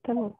تمام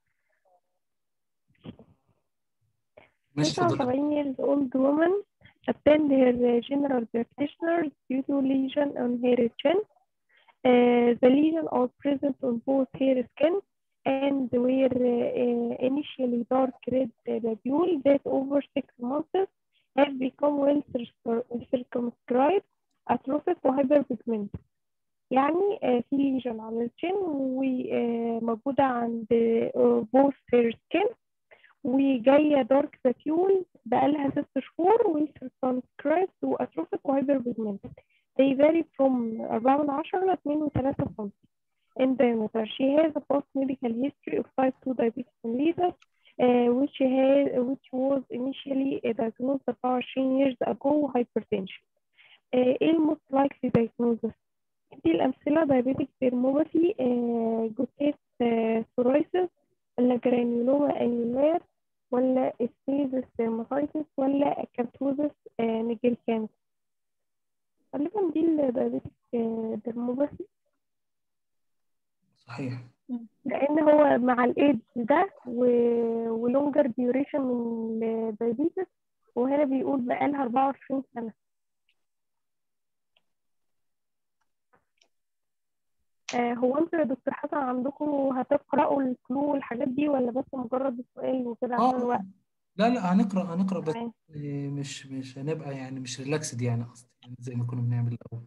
ماشي اتفضل 79 years old woman attend her general practitioner due to lesion on her chin. Uh, the lesion are present on both her skin and were uh, initially dark red papule that over six months have become well circum- circumscribed, atrophic وhyperpigmented. يعني آه، في ليجن على الشين وموجودة عند آه، both her skin وجاية دارك باتيول بقالها ست شهور وسيركمسكرايبت واتروفيك وهايبر بيجمنتد they vary from 4 من 10 ل 2 و3 سم in diameter she has a past medical history of type 2 diabetes mellitus uh, which has which was initially diagnosed about 20 years ago hypertension uh, ايه الموست likely diagnosis دي الأمثلة diabetic dermopathy uh, جوتيت psoriasis ولا جرانيولوما أنيولار ولا استيزس dermatitis ولا أكانثوزس نيجريكانس غالبا دي الدايابيتك dermopathy صحيح لأن هو مع الإيدج ده و- ولونجر ديوريشن من الدايابيتس وهنا بيقول بقالها 24 سنة آه، هو انتوا يا دكتور حسن عندكم هتقرأوا الكلو والحاجات دي ولا بس مجرد السؤال وكده عشان اه الوقت لا لا هنقرا هنقرا بس تمام إيه، مش مش هنبقى يعني مش ريلاكسد يعني قصدي يعني زي ما كنا بنعمل الاول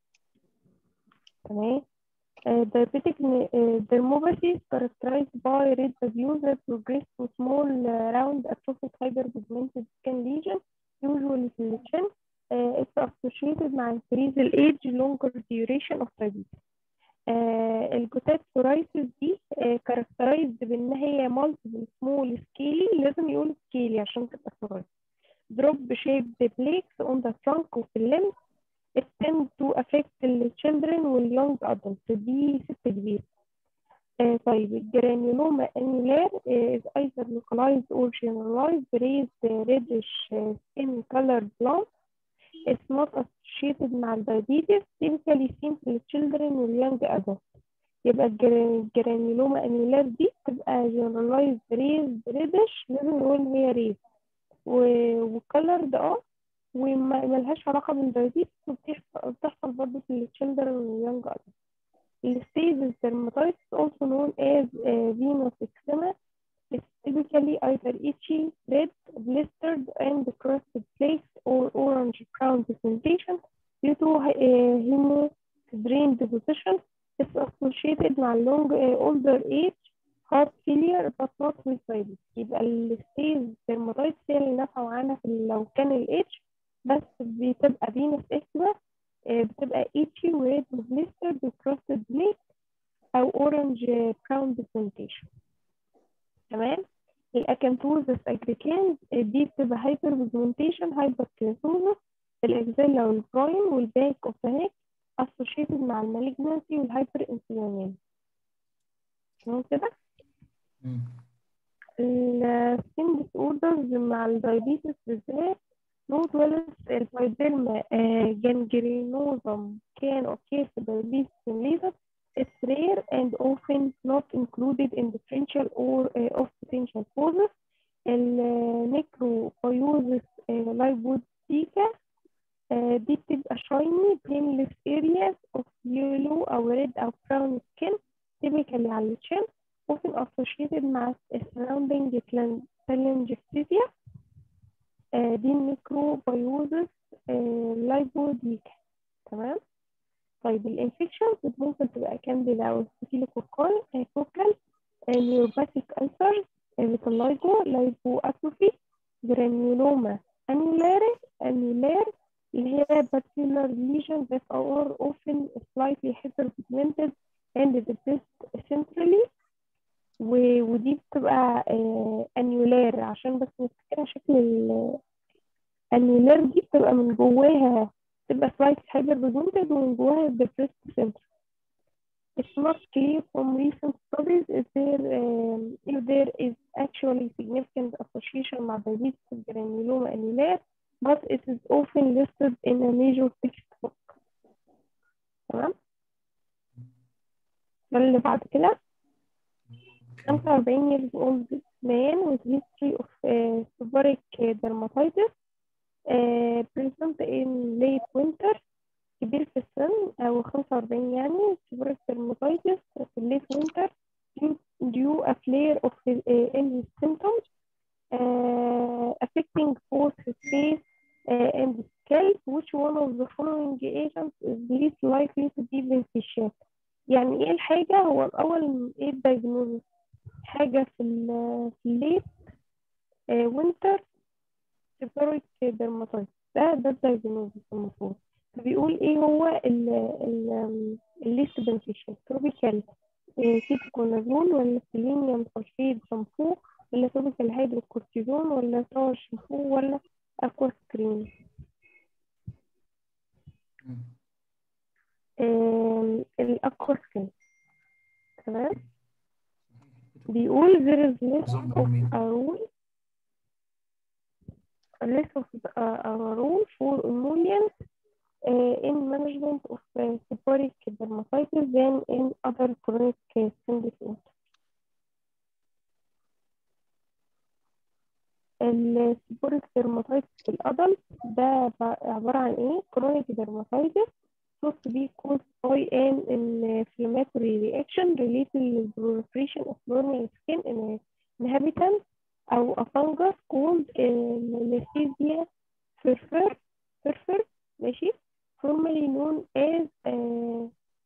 تمام Uh, diabetic ne- uh, dermopathy is characterized by red papules that progress to small uh, round atrophic hyperpigmented skin lesion usually في the chin. Uh, it's associated مع increase the age longer duration of diabetes. Uh, الجوتات psoriasis دي uh, characterized بان هي multiple small scaly لازم يقول scaly عشان تبقى psoriasis. drop shaped flakes on the trunk وفي اللمس it tends to affect the children والyoung adults دي ست كبيرة آه طيب الجرانيولوما annular is either localized or generalized raised reddish uh, skin colored lump it's not associated مع الدايابيتس typically seen في children والyoung adults يبقى الجرا- الجرانيولوما annular دي تبقى generalized raised reddish لازم نقول إن هي raised وكولرد اه وملهاش علاقة بالدايابيتس وبتحصل بتحصل برضه في الchildren واليونج adults. الستيزس dermatitis also known as uh, venous eczema is typically either itchy, red, blistered, and crusted flakes or orange brown pigmentation due to uh, hemodrein deposition. It's associated مع long uh, older age heart failure but not with diabetes. يبقى الستيز dermatitis هي اللي نافعة معانا في لو كان الاتش بس بتبقى فينوس اكتبا بتبقى itchy وريد وبليسترد وكروستد بليك أو أورنج براون بيجمنتيشن تمام الأكانثوزس أجريكانز دي بتبقى هايبر بيجمنتيشن هايبر كيراتوزس الأكزيلا والبراين والباك أوف ذا نيك associated مع المالجنسي والهايبر انسولينيا تمام كده مم. السكين ديس اوردرز مع الدايابيتس بالذات نوت ويلس الفايبرما جانجرينوزم كان اوكي في diabetes mellitus It's rare and often not included in differential or uh, of potential causes. النيكروبيوزس لايبوديكا دي بتبقى shiny painless areas of yellow أو red أو brown skin typically على الشن often associated مع surrounding telangiectasia آه، دي النيكروبيوزس لايبوديكا تمام طيب الانفكشنز ممكن تبقى كانديدا او ستافيلوكوكال كوكال نيوروباثيك ألسرز فيتلايجو لايبو اتروفي جرانيولوما انيولاري انيولار اللي هي bacterial lesions that are often slightly hyperpigmented and depressed centrally و- ودي بتبقى انيولار عشان بس نفتكر شكل الانيولار دي بتبقى من جواها تبقى slightly hyperpigmented ومن جواها depressed center. It's not clear from recent studies if there um, if there is actually significant association مع diabetes with granuloma annulare, but it is often listed in a major textbook. تمام؟ اللي بعد كده اوكي 45 years old man with history of uh, seborrheic dermatitis uh, present in late winter كبير في السن أو 45 يعني seborrheic dermatitis في late winter due, due a flare of his, uh, in his symptoms uh, affecting both his face uh, and scalp which one of the following agents is least likely to be beneficial يعني ايه الحاجة هو الأول ايه الدايجنوز حاجة في ال في الليت وينتر سيبوريك ديرماتايتس ده ده الدايجنوز المفروض فبيقول ايه هو ال ال الليست بنفيشن تروبيكال كيتوكونازول ولا سيلينيوم سلفيد شامبو ولا توبيكال هيدروكورتيزون ولا ساور شامبو ولا اكوا سكرين مم. آم، الاكوا سكرين تمام بيقول there is less أظن of هو مين a rule less of a, a rule for emollients uh, in management of uh, seborrheic dermatitis than in other chronic uh, skin disorders. السيبوريك dermatitis في الأدلت ده ب- عبارة عن إيه؟ chronic dermatitis thought to be caused by an inflammatory reaction related to the proliferation of normal skin in inhabitants أو a fungus called Neisseria furfur furfur ماشي formerly known as uh,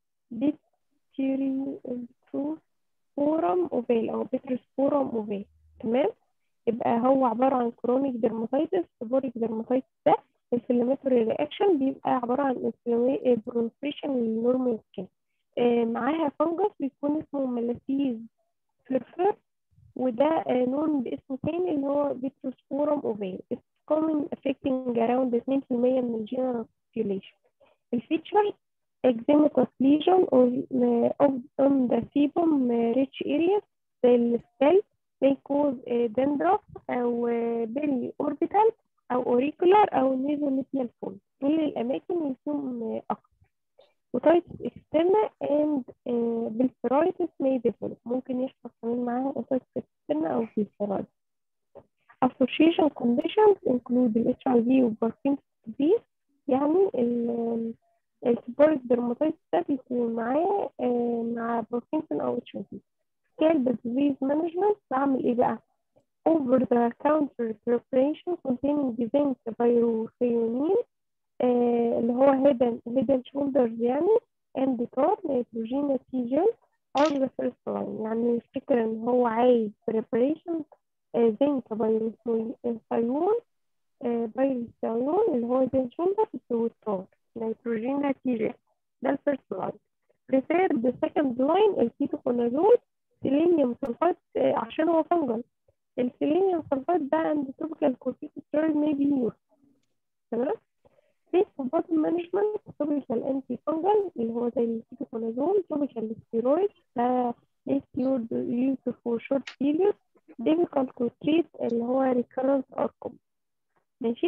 Bacteriosporum ovale أو Bacteriosporum ovale تمام يبقى هو عبارة عن chronic dermatitis seborrheic dermatitis ده inflammatory reaction بيبقى عبارة عن inflammatory proliferation للنورمال skin آه، معاها فنجس بيكون اسمه ملاسيز فلفر وده آه، نون باسم تاني اللي هو بيتروسبورم اوفيل It's common affecting around 2% من الجنرال population الفيتشرز eczematous lesion or uh, of on the sebum uh, rich areas زي السكالب may cause uh, dandruff أو uh, بيري orbital أو auricular أو nasolabial fold دول الأماكن اللي فيهم uh, أكتر وتايتس externa and uh, بالفرايتس may develop ممكن يحصل كمان معاها otitis externa أو بالفرايتس association conditions include ال HIV و Parkinson's disease يعني ال السيبوريك dermatitis ده بيكون معاه آه، مع باركنسون أو اتش اي scalp disease management بعمل ايه بقى over the counter preparation containing zinc pyrothionein آه اللي هو hidden hidden shoulders يعني and tar nitrogen gel are the first line يعني الفكرة ان هو عايز preparation آه zinc pyrothionein آه pyrothionein اللي هو hidden shoulders والتار nitrogen gel ده الفيرست لاين refer the second line الكيتوكونازول سيلينيوم سلفات آه، عشان هو فنجل السيلينيوم سلفات ده عند توبيكال كورتيكوستيرويد مي بي يوز تمام في بوتن مانجمنت توبيكال انتي فنجل اللي هو زي الكيتوكونازول توبيكال ستيرويد ده is used used for short period difficult to treat اللي هو recurrent outcome ماشي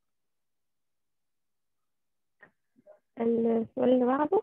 السؤال اللي بعده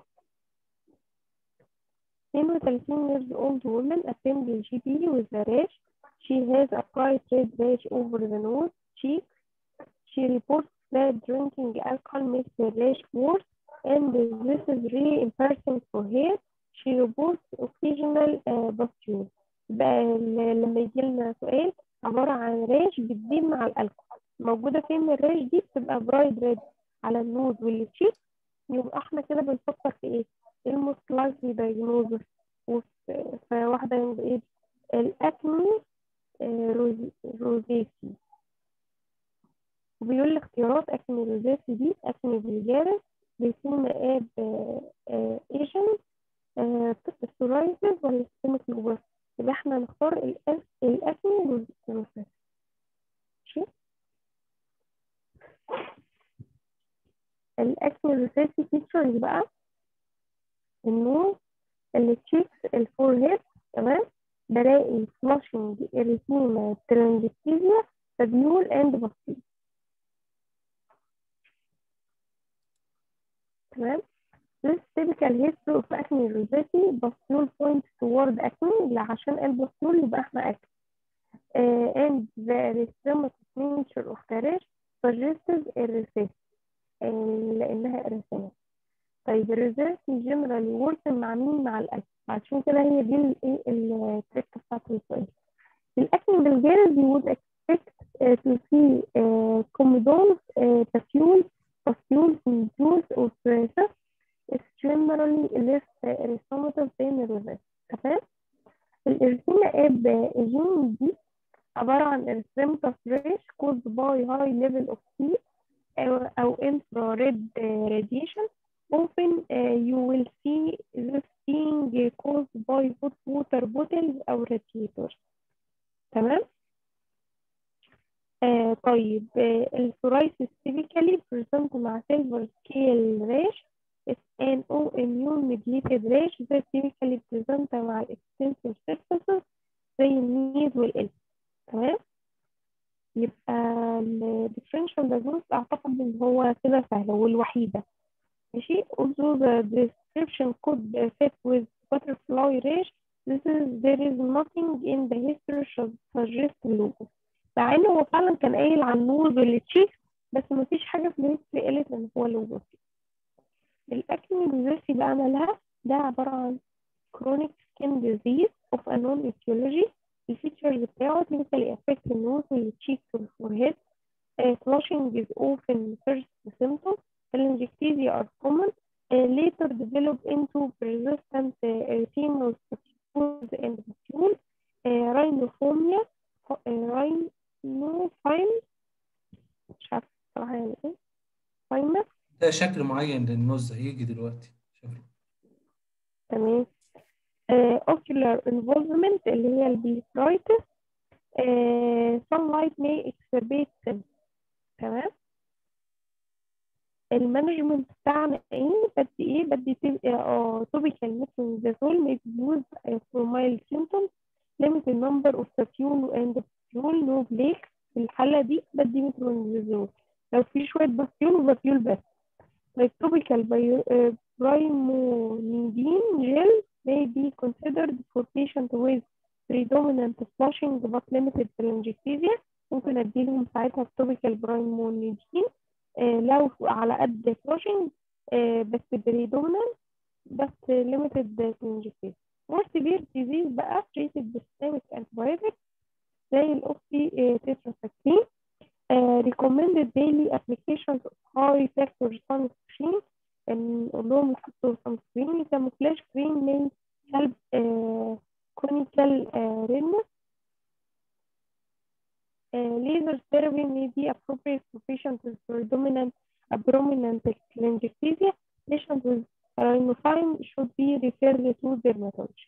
32 years old woman attend the GP with a rash. She has a bright red rash over the nose, cheek. She reports that drinking alcohol makes the rash worse, and this is really embarrassing for her. She reports occasional uh, pustules. بقى ال- لما يجي لنا سؤال عبارة عن راش بتزيد مع الألكحول موجودة فين الراش دي بتبقى برايد ريد على النوز والتشيك يبقى احنا كده بنفكر في ايه الموست لايكلي دايجنوزس وفي في واحدة يبقى ايه الأكني آه، روز- روزيسي وبيقول لي اختيارات أكني روزيسي دي أكني فيلجارس بيكون مقاب ايجن سورايسيس ولا سيستمك لوبس يبقى احنا نختار الأس- الأكني روزيسي ماشي الأكني روزيسي فيتشرز بقى النوز التشيكس الفور هيد تمام بلاقي فلاشنج اريتيما ترانجستيزيا تبيول اند بسيط تمام This typical history of acne rosacea bustule points toward acne اللي عشان البستول يبقى احنا acne uh, and the erythematous nature of the rash suggests erythema uh, لأنها erythema طيب الريزيرسي جنرالي وركن مع مين مع الأكل عشان كده هي دي الايه التريك بتاعت السؤال الأكل بالجارز you would expect uh, to see uh, comedones, uh, papules, pustules, nodules or traces is generally less erythematous than الريزيرسي تمام الإرثيما اب جين دي عبارة عن erythematous rash caused by high level of heat أو, أو infrared uh, radiation often uh, you will see this being caused by hot water bottles أو radiators تمام آه طيب آه السورايسيس typically present مع silver scale rash is an autoimmune mediated rash that typically present مع extensive surfaces زي النيز والقلب تمام يبقى ال differential diagnosis أعتقد إن هو كده سهل والوحيدة ماشي although the description could fit with butterfly rash this is there is nothing in the history should suggest logo مع انه هو فعلا كان قايل عن النوز والتشيك بس مفيش حاجة في الهيستوري قالت ان هو لوجو الاكني الوظيفي بقى مالها ده عبارة عن chronic skin disease of unknown etiology الفيتشرز بتاعه typically affect the nose والcheeks والforehead uh, flushing is often first symptom telangiectasia are common uh, later develop into persistent uh, erythemal pustules and pustules uh, rhinophobia rhinophyme مش عارفة صراحة يعني ايه فايمة ده شكل معين للنوز هيجي دلوقتي شكله تمام uh, ocular involvement اللي هي البليفرايتس uh, sunlight may exacerbate them تمام المانجمنت بتاعنا ايه بدي ايه بدي تبقى اه توبيكال ميثونيدازول may be used for mild symptoms limit the number of papule and papule no break في الحالة دي بدي ميثونيدازول لو في شوية بابيول وبابيول بس like topical primolidine gel may be considered for patient with predominant flushing but limited telangiectasia ممكن اديلهم ساعتها topical primolidine آه لو على قد flushing آه بس predominant بس limited telangiectasia more severe disease بقى treated systemic antibiotics زي الاوكسي تتراساكسين Uh, recommended daily applications of high factor sunscreen and نقول يحطوا sunscreen camouflage cream may help uh, conical uh, redness uh, laser therapy may be appropriate for patients with predominant abdominal telangiectasia patients with rhinophyme should be referred to dermatology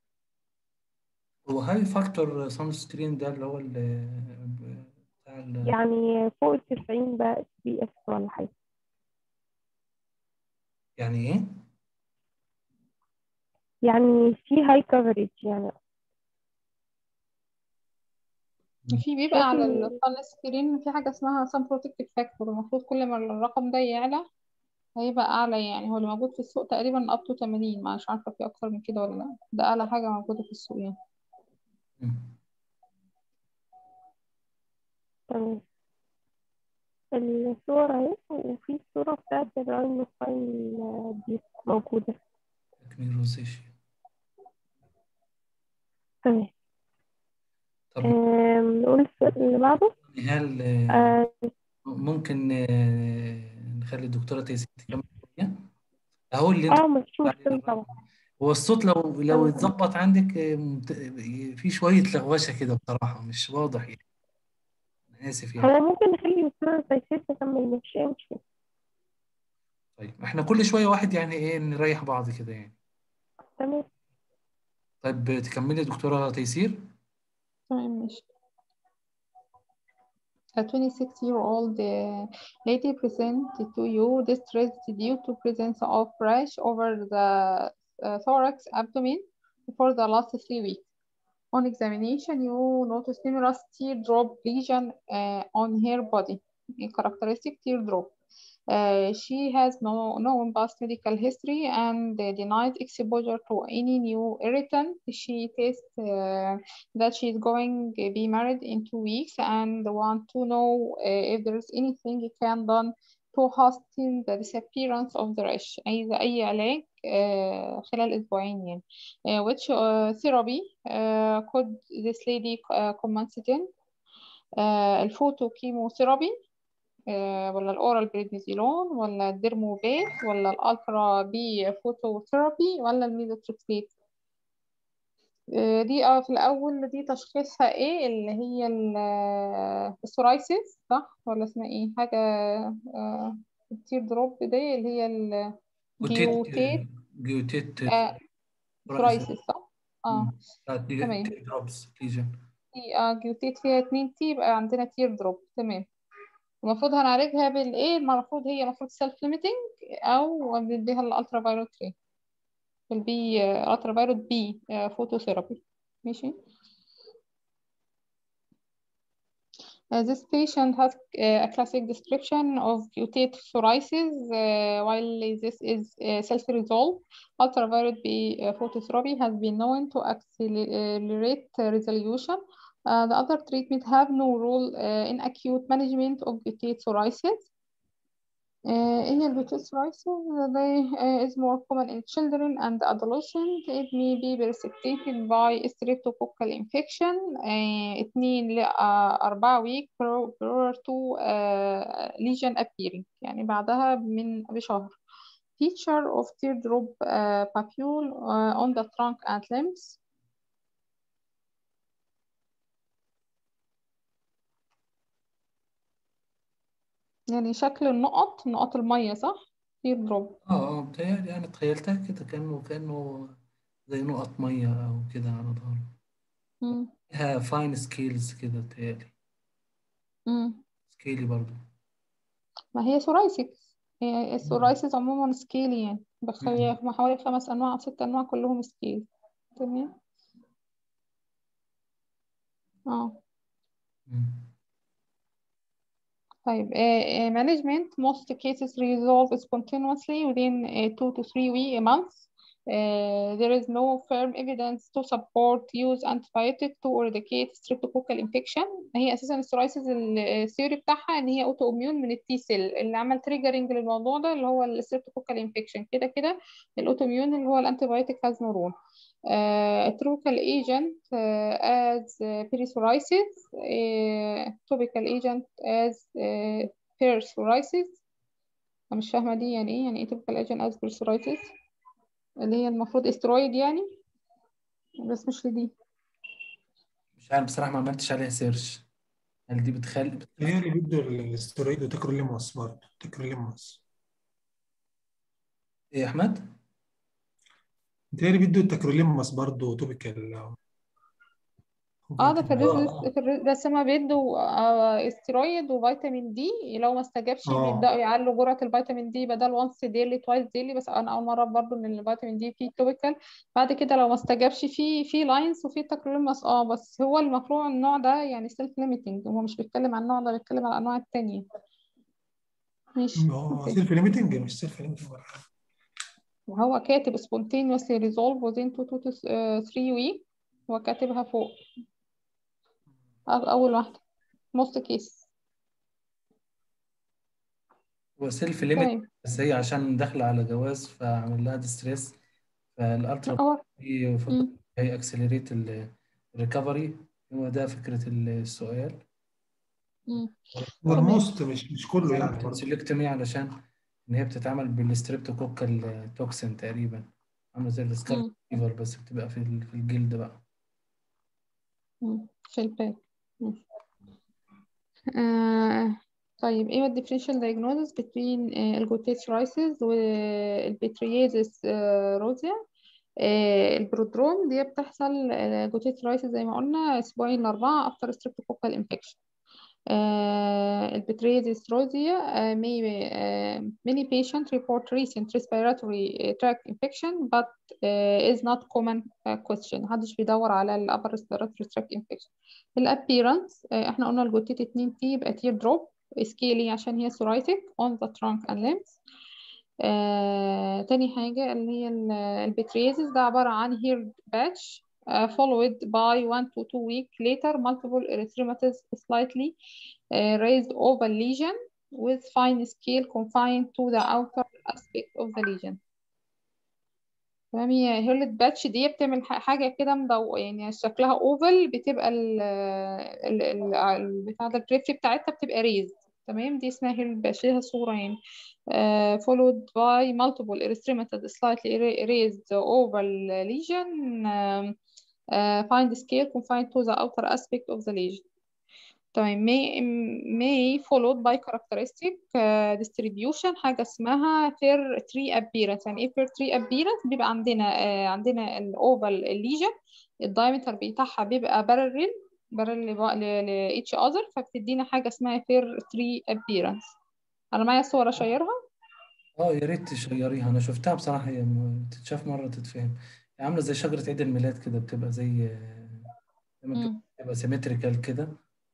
هو هاي فاكتور سان سكرين ده اللي هو ال بتاع ال يعني فوق التسعين بقى بي اس ولا حاجة يعني ايه؟ يعني في هاي كفرج يعني في بيبقى على شكل- الصن سكرين في حاجة اسمها sun protective factor المفروض كل ما الرقم ده يعلى هيبقى أعلى يعني هو اللي موجود في السوق تقريبا up to 80 مش عارفة في أكتر من كده ولا لأ ده أعلى حاجة موجودة في السوق يعني مم. تمام الصورة اهي وفي الصورة بتاعت الراينوفاين دي موجودة تكميل روزيشيا تمام طب آم، نقول السؤال اللي بعده هل آه، آه، ممكن آه، نخلي الدكتورة تيسير تكمل شوية؟ اهو اللي انت اه مفيش مشكلة طبعا هو الصوت لو لو تمام. اتظبط عندك آه، ممت- في شوية لغوشة كده بصراحة مش واضح يعني أنا آسف يعني هو ممكن نخلي الصورة تيسير تكمل مفيش أي مشكلة طيب احنا كل شوية واحد يعني ايه نريح بعض كده يعني تمام طيب تكملي دكتورة تيسير تمام ماشي A 26-year-old uh, lady presented to you distressed due to presence of rash over the uh, thorax abdomen for the last three weeks. On examination, you notice numerous teardrop lesion uh, on her body, a characteristic teardrop. Uh, she has no known past medical history and uh, denies exposure to any new irritant. She tests uh, that she is going to be married in two weeks and want to know uh, if there is anything can done to hasten the disappearance of the rash. عايزة أي علاج uh, خلال أسبوعين يعني. Uh, which uh, therapy uh, could this lady uh, commence in? Uh, الفوتو كيموثيرابي آه، ولا الأورال بريدنيزولون ولا الديرموفيت ولا الألترا بي فوتوثيرابي ولا الميزوتريكسيت آه، دي اه في الأول دي تشخيصها ايه اللي هي ال- آه، السورايسيس صح ولا اسمها ايه حاجة آه، التير دروب دي اللي هي الجيوتيت جيوتيت آه، سورايسيس صح اه تمام. دروبس ليجن في اه جيوتيت فيها اتنين تي يبقى عندنا تير دروب تمام المفروض هنعالجها بالايه المفروض هي المفروض سيلف ليميتنج او بنديها الالترا فايروت 3 البي الترا فايروت بي فوتوثيرابي ماشي Uh, this patient has uh, a classic description of cutate psoriasis. Uh, while this is uh, self-resolved, ultraviolet B uh, phototherapy has been known to accelerate uh, resolution. Uh, the other treatment have no role uh, in acute management of cutate psoriasis. Uh, in cutate psoriasis, they uh, is more common in children and adolescents. It may be precipitated by streptococcal infection. Uh, اتنين ل uh, أربعة week prior prior to uh, lesion appearing يعني بعدها من بشهر. Feature of teardrop uh, papule uh, on the trunk and limbs. يعني شكل النقط نقط المية صح؟ teardrop اه اه بتهيألي أنا تخيلتها كده كأنه كأنه زي نقط مية أو كده على ظهره مم. فيها فاين سكيلز كده بتهيألي مم. سكيلي برضو ما هي سورايسيس هي السورايسيس عموما سكيلي يعني بخلي حوالي خمس أنواع أو ست أنواع كلهم سكيل تمام اه مم. طيب uh, uh, management most cases resolve spontaneously within uh, two to three weeks a month Uh, there is no firm evidence to support use antibiotic to eradicate streptococcal infection هي اساسا السورايسيس الثيوري بتاعها ان هي اوتو اميون من التي سيل اللي عمل تريجرنج للموضوع ده اللي هو الستريبتوكوكال انفكشن كده كده الاوتو اميون اللي هو الانتيبيوتيك هاز نو رول uh, tropical agent uh, as uh, perisoriasis uh, topical agent as uh, perisoriasis أنا مش فاهمة دي يعني ايه يعني ايه topical agent as perisoriasis اللي هي المفروض استرويد يعني بس مش لدي مش عارف بصراحة ما عملتش عليها سيرش هل دي بتخلي هي اللي بيدوا الاسترويد وتكروليموس برضه تكروليموس إيه يا أحمد؟ متهيألي بيدوا التكروليموس برضه توبيكال اه ده في آه، الريز آه. في الريز بس هما بيدوا آه استرويد وفيتامين دي لو ما استجابش آه. بيبدأوا يعلوا جرعة الفيتامين دي بدل وانس ديلي توايس ديلي بس انا اول مرة برضو ان الفيتامين دي فيه توبيكال بعد كده لو ما استجابش في في لاينز وفي تكروليماس اه بس هو المفروض النوع ده يعني سيلف ليميتنج هو مش بيتكلم عن النوع ده بيتكلم عن الانواع التانية ماشي هو اوكي سيلف ليميتنج مش سيلف ليميتنج وهو كاتب spontaneously resolve within 2 to 3 weeks هو كاتبها فوق أو- أول واحدة most case هو سيلف ليميت تمام بس هي عشان داخلة على جواز فعمل لها ديستريس فالالترا هو دي فوتو مم. هي اكسلريت الريكفري هو ده فكرة السؤال مم. هو تمام. الموست مش مش كله يعني برضه تنسيلكتومي علشان ان هي بتتعمل بالستريبتوكوكال توكسين تقريبا عامله زي السكارب مم. فيفر بس بتبقى في ال- في الجلد بقى مم. في الباك مم. آه. طيب ايه هو differential diagnosis between آه، الجوتيت psoriasis والبيتريازيس روزيا آه، البرودروم دي بتحصل آه، جوتيت psoriasis زي ما قلنا اسبوعين لاربعة after streptococcal infection Uh, البتريازيس روزيا uh, may, uh, many patients report recent respiratory uh, tract infection but uh, is not common uh, question محدش بيدور على ال upper respiratory tract infection الابيرنس uh, احنا قلنا الجوتيت 2 تي يبقى تير دروب scaly عشان هي psoriatic on the trunk and limbs آه، تاني حاجة اللي هي البتريزس ده عبارة عن hair patch uh, followed by one to two week later multiple erythematous slightly uh, raised oval lesion with fine scale confined to the outer aspect of the lesion تمام هي هيرلت باتش دي بتعمل ح- حاجة كده مضو يعني شكلها اوفل بتبقى ال ال ال ال- بتاع ده البريفري بتاعتها بتبقى ريز تمام دي اسمها هيرلت باتش ليها صورة يعني uh, followed by multiple erythematous slightly ra- raised oval lesion um, uh, find scale confined to the outer aspect of the lesion تمام may, may followed by characteristic uh, distribution حاجة اسمها fair tree appearance يعني ايه fair tree appearance بيبقى عندنا uh, عندنا الأوفال الليجن الدايمتر بتاعها بيبقى parallel parallel ل ل each other فبتدينا حاجة اسمها fair tree appearance أنا معايا صورة أشيرها اه يا ريت تشيريها انا شفتها بصراحة هي م- تتشاف مرة تتفهم هي عاملة زي شجرة عيد الميلاد كده بتبقى زي زي ما تقول مم. بتبقى سيمتريكال كده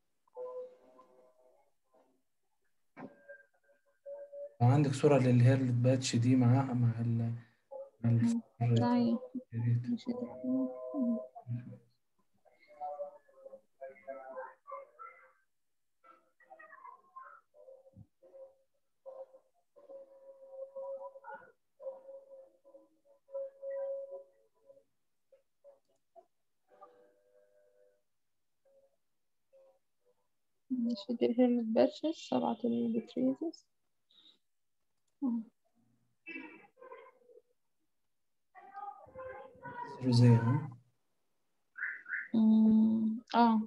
وعندك صورة للهير باتش دي معاها مع ال مع مم. الفر لا هي يا ريت مش هتفهم. مم. مش دي الهيرلت باتشز سبعة البتريزس روزية ها اه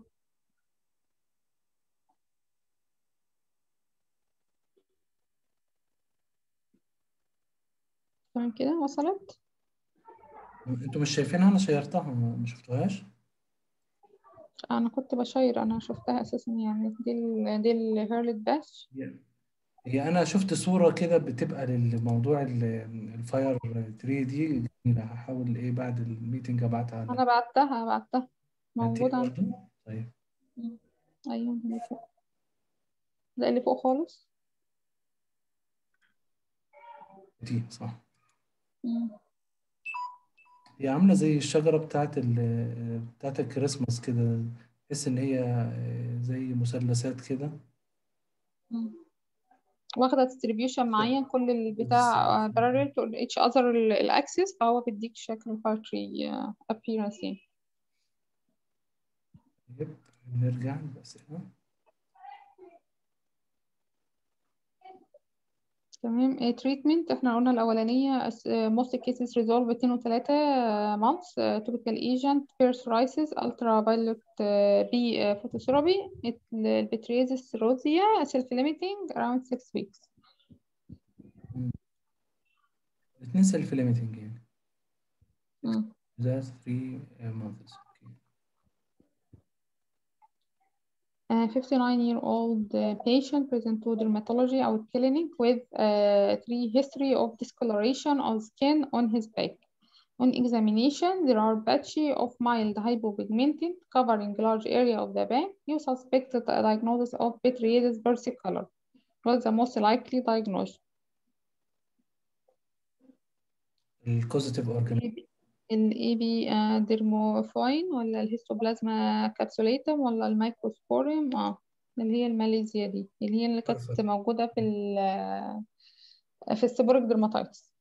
تمام كده وصلت انتوا مش شايفينها انا شيرتها ما ما شفتوهاش انا كنت بشير انا شفتها اساسا يعني دي ال دي الهيرلت باتش هي هي انا شفت صورة كده بتبقى للموضوع ال- الفاير تري دي جميلة هحاول ايه بعد الميتنج ابعتها انا على بعتها بعتها بعتيها موجودة برضه طيب مم. ايوه اللي فوق ده اللي فوق خالص دي صح مم. هي عاملة زي الشجرة بتاعت ال بتاعت الكريسماس كده تحس إن هي زي مثلثات كده مم. واخدة distribution معين كل البتاع بالظبط parallel to each other ال- الأكسس فهو بيديك شكل فاتري appearance يعني طيب نرجع للأسئلة تمام آه، treatment احنا قلنا الأولانية as- آه، most cases resolve 2 و 3 months آه، topical agent hair psoriasis ultraviolet آه، B آه، phototherapy البتريزس روزيا self limiting around 6 weeks مم. الاتنين سيلف ليميتنج يعني مم. ده 3 months okay. A 59-year-old uh, patient present to dermatology or clinic with uh, three history of discoloration of skin on his back. On examination, there are patchy of mild hypopigmented covering large area of the back. You suspect the diagnosis of pityriasis versicolor. What's the most likely diagnosis? الكوزيتيف اورجانيزم ال AB uh, dermophoine ولا الهيستوبلازما كابسوليتم ولا الميكروسبوريم اه اللي هي الماليزيا دي اللي هي اللي كانت موجودة في ال في السيبوريك درماتايتس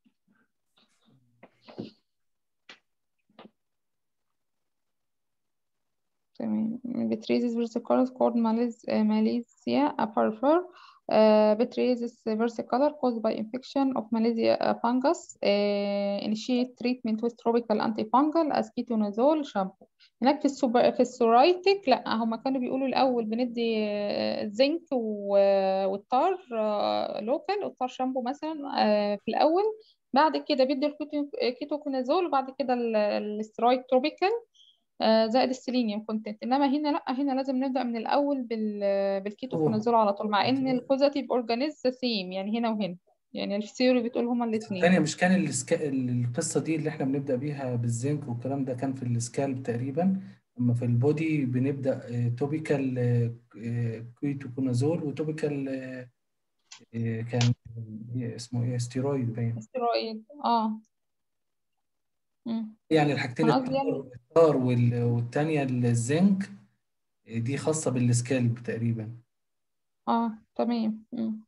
تمام بتريزيس فيرسيكولار كورد ماليز ماليزيا أبارفر بتريزيس فيرسيكولار caused by infection of Malaysia fungus uh, initiate treatment with tropical antifungal as ketonazole shampoo هناك في السوبر في السورايتك لا هما كانوا بيقولوا الأول بندي آه، زنك و- والتار لوكال والتار شامبو مثلا آه، في الأول بعد كده بيدي الكيتو- الكيتوكونازول وبعد كده ال- السترويد تروبيكال آه، زائد السيلينيوم كونتنت انما هنا لا هنا لازم نبدا من الاول بال بالكيتوكونازول على طول مع ان الكوزاتيف اورجانيز سيم يعني هنا وهنا يعني الثيوري بتقول هما الاثنين الثانية مش كان السكا... القصة دي اللي احنا بنبدأ بيها بالزنك والكلام ده كان في السكالب تقريبا اما في البودي بنبدا توبيكال كويتوكونازول وتوبيكال كان إيه اسمه ايه ستيرويد باين استرويد اه مم. يعني الحاجتين انا قصدي يعني التار التار وال- والتانية الزنك دي خاصة بالسكالب تقريبا اه تمام مم.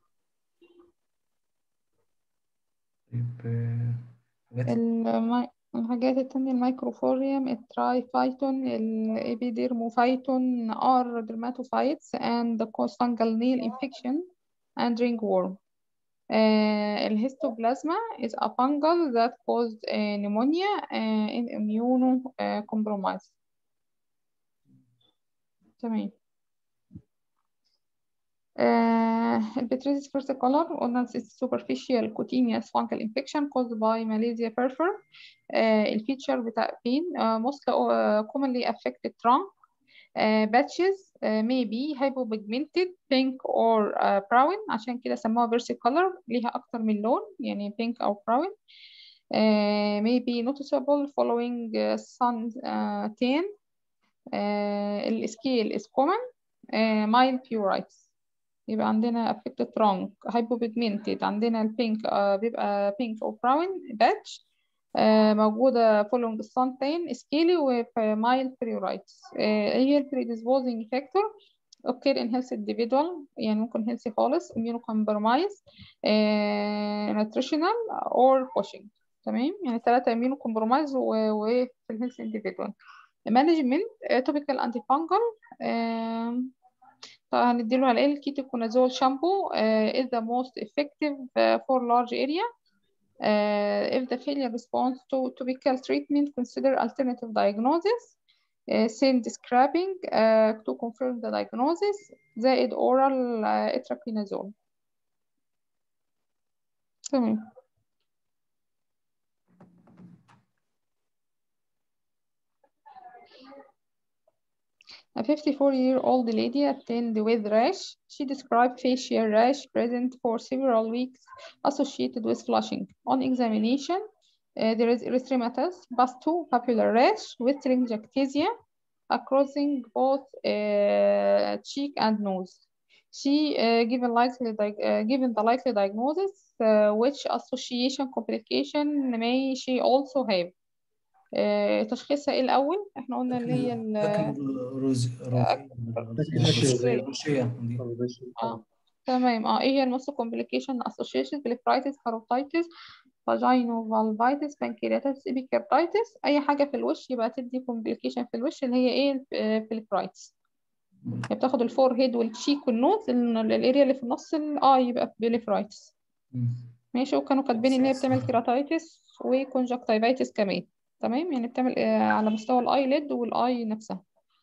طيب آه، حاجات المي... الحاجات التانية الميكروفوريوم الترايفايتون الإبيديرموفايتون are dermatophytes and cause fungal nail infection and ringworm. Uh, الهيستوبلازما is a fungal that caused uh, pneumonia uh, in immunocompromised. تمام. Uh, البتريزيس first color قلنا it's superficial cutaneous fungal infection caused by Malaysia perfor. Uh, الفيتشر بتاع pain uh, most uh, commonly affected trunk uh, batches uh, may be hypopigmented pink or uh, brown عشان كده سموها versicolor ليها أكتر من لون يعني pink أو brown uh, may be noticeable following uh, sun uh, tan uh, السكيل is common uh, mild pruritus يبقى عندنا affected trunk hypopigmented عندنا البينك uh, بيبقى pink أو brown batch آه، موجودة following السانتين سكيلي ومايل بريورايتس هي ال predisposing factor occur in healthy individual يعني ممكن healthy خالص immunocompromised آه، nutritional or pushing تمام يعني ثلاثة immunocompromised و- وفي ال healthy individual management آه، topical antifungal آه، طبعا هنديله على ايه الكيتوكونازول شامبو is the most effective uh, for large area Uh, if the failure response to topical treatment, consider alternative diagnosis. Uh, send scrapping uh, to confirm the diagnosis. زائد oral uh, itraconazole. تمام. A 54-year-old lady attended with rash. She described facial rash present for several weeks associated with flushing. On examination, uh, there is erythematous pustular papular rash with telangiectasia crossing both uh, cheek and nose. She uh, given likely di- uh, given the likely diagnosis, uh, which association complication may she also have. آه، تشخيصها ايه الاول احنا قلنا اللي هي ال- لكن روز روزية روزية. روشية دي اه تمام اه ايه هي الموست كومبليكيشن اسوشيشن بليفرايتس كاروتايتس فاجينو فالفايتس بانكرياتيتس ابيكاردايتس اي حاجه في الوش يبقى تدي كومبليكيشن في الوش اللي هي ايه البليفرايتس هي بتاخد الفور هيد والتشيك والنوز ال- الاريا اللي في النص اه يبقى بليفرايتس مم. ماشي وكانوا كاتبين ان هي بتعمل كيراتايتس وكونجكتيفايتس كمان تمام يعني بتعمل آه، على مستوى الايلid والاي نفسها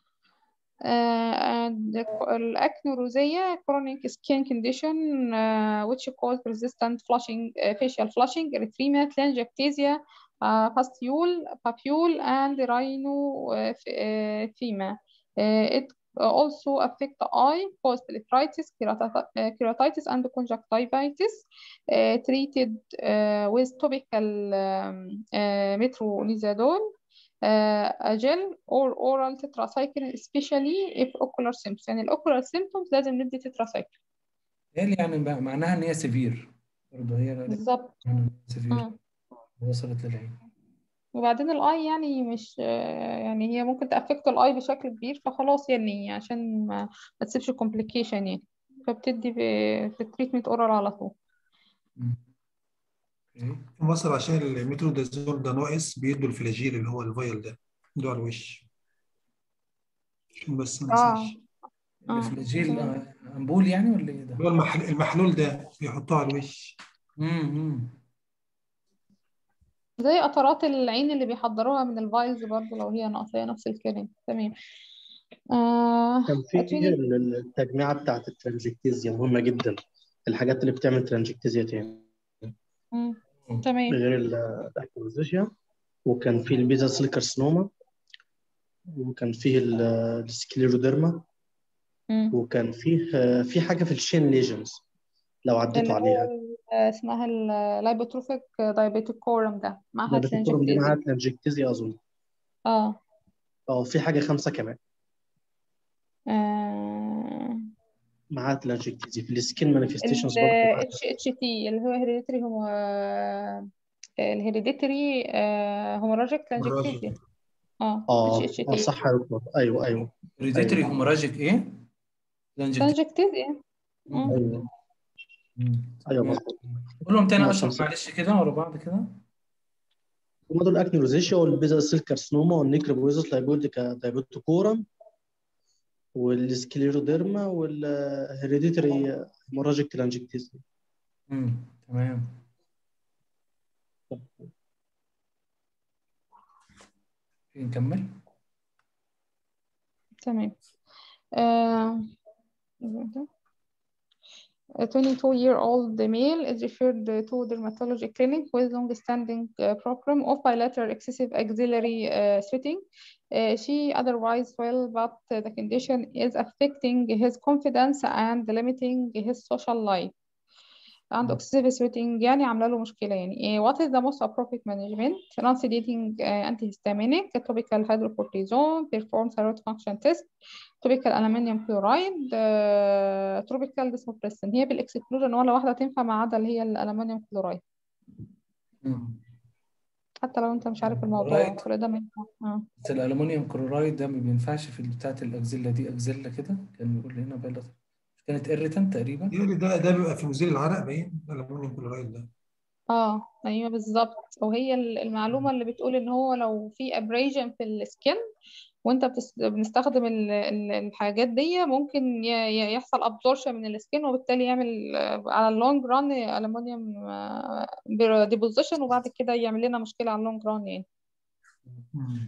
uh, and the- الأكنوروزية chronic skin condition uh, which cause persistent flushing uh, facial flushing erythema telangiectasia uh, pustule papule and rhinothema uh, it also affect the eye cause blepharitis kerata- uh, keratitis and conjunctivitis uh, treated uh, with topical um, uh, metronidazole uh, gel or oral tetracycline especially if ocular symptoms يعني الاوكولار symptoms لازم ندي tetracycline هي يعني بقى- معناها ان هي سيفير برضه هي بالظبط سيفير مم. وصلت للعين وبعدين الاي يعني مش آه، يعني هي ممكن تأفكت الاي بشكل كبير فخلاص يعني عشان ما, ما تسيبش complication يعني فبتدي ب- في التريتمنت اورال على طول مم. اوكي في مصر عشان الميترودازول ده ناقص بيدوا الفلاجيل اللي هو الفايل ده يدوا على الوش عشان بس ما اه ننساش اه الفلاجيل تمام. آه، امبول يعني ولا ايه ده؟ اللي هو المحل- المحلول ده بيحطوه على الوش امم زي قطرات العين اللي بيحضروها من الفايلز برضو لو هي ناقصة هي نفس الكلام تمام آه كان في اتوني ال- التجميعة بتاعت الترانجكتيزيا مهمة جدا الحاجات اللي بتعمل ترانجكتيزيا تاني مم. تمام غير ال- الأكروزيشيا وكان في البيزا سيل كارسينوما وكان فيه ال- السكليروديرما مم. وكان فيه في حاجة في الشين ليجنز لو اللي عديتوا هو عليها ال- اسمها اللايبوتروفيك دايبيتيك كورم ده معها ده بتكون دي معاها تلانجكتيزيا ترانجكتيزيا أظن اه اه في حاجة خمسة كمان آه، معاها تلانجكتيزي في السكين مانيفستيشنز ال برضه معاها اتش اتش تي اللي هو هيريديتري هو الهيريديتري هوموراجيك تلانجكتيزيا اه اتش اه اتش اه تي صح يا دكتور ايوه ايوه هيريديتري ايوه هيموراجيك ايه؟ لانجكتيف تلانجكتيزيا مم. ايوه مم. ايوه تمام مظبوط قولهم تاني هما اشرح خمسة معلش كده ورا بعض كده هما دول اكني روزيشيا والبيزا سيل كارسنوما والنيكروبويزس لايبوديكا دايبوتوكورم والسكليروديرما والهيريديتري هيموراجيك تلانجكتيزي مم. تمام نكمل تمام آه، A 22-year-old male is referred to dermatology clinic with long-standing uh, problem of bilateral excessive axillary uh, sweating. Uh, she otherwise well, but the condition is affecting his confidence and limiting his social life. عنده excessive sweating يعني عامله له مشكله يعني إيه what is the most appropriate management non-sedating uh, antihistaminic topical hydrocortisone perform thyroid function test topical aluminum chloride uh, topical desmopressin هي بالاكسكلوجن ولا واحده تنفع ما عدا اللي هي الالومنيوم كلورايد مم. حتى لو انت مش عارف الموضوع كلورايد كل ده ما ينفع آه. بس الالومنيوم كلورايد ده ما بينفعش في بتاعه الاكزيلا دي اكزيلا كده كان بيقول لي هنا بيلت كانت اريتنت تقريبا يعني ده ده بيبقى في مزيل العرق باين الالومنيوم كلورايد ده اه ايوه بالظبط وهي ال- المعلومه اللي بتقول ان هو لو في ابريجن في السكن وانت بتس... بنستخدم ال... ال- الحاجات دي ممكن ي... ي- يحصل ابزورشن من السكين وبالتالي يعمل آه، على اللونج ران الومنيوم ديبوزيشن وبعد كده يعمل لنا مشكله على اللونج ران يعني مم.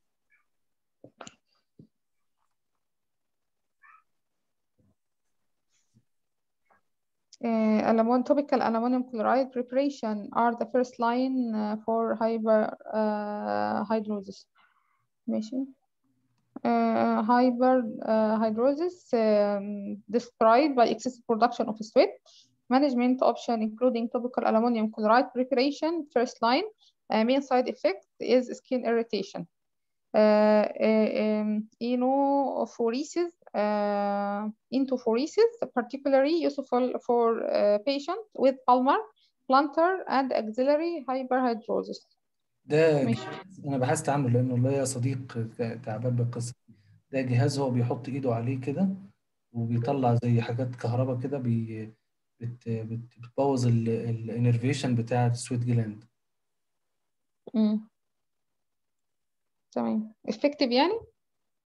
Uh, alumin- topical aluminum chloride preparation are the first line uh, for hyper uh, hydrosis. ماشي. Uh, hyper uh, hydrosis um, described by excessive production of sweat. Management option including topical aluminum chloride preparation. First line. Uh, main side effect is skin irritation. Uh, uh, um, enophoresis, uh, entophoresis, particularly useful for uh, patients with palmar, plantar, and axillary hyperhidrosis. ده ماشي جهاز انا بحثت عنه لانه ليا صديق تعبان بالقصه دي. ده جهاز هو بيحط ايده عليه كده وبيطلع زي حاجات كهرباء كده بي بت بت بتبوظ الانرفيشن بتاع السويت جلاند مم. تمام effective يعني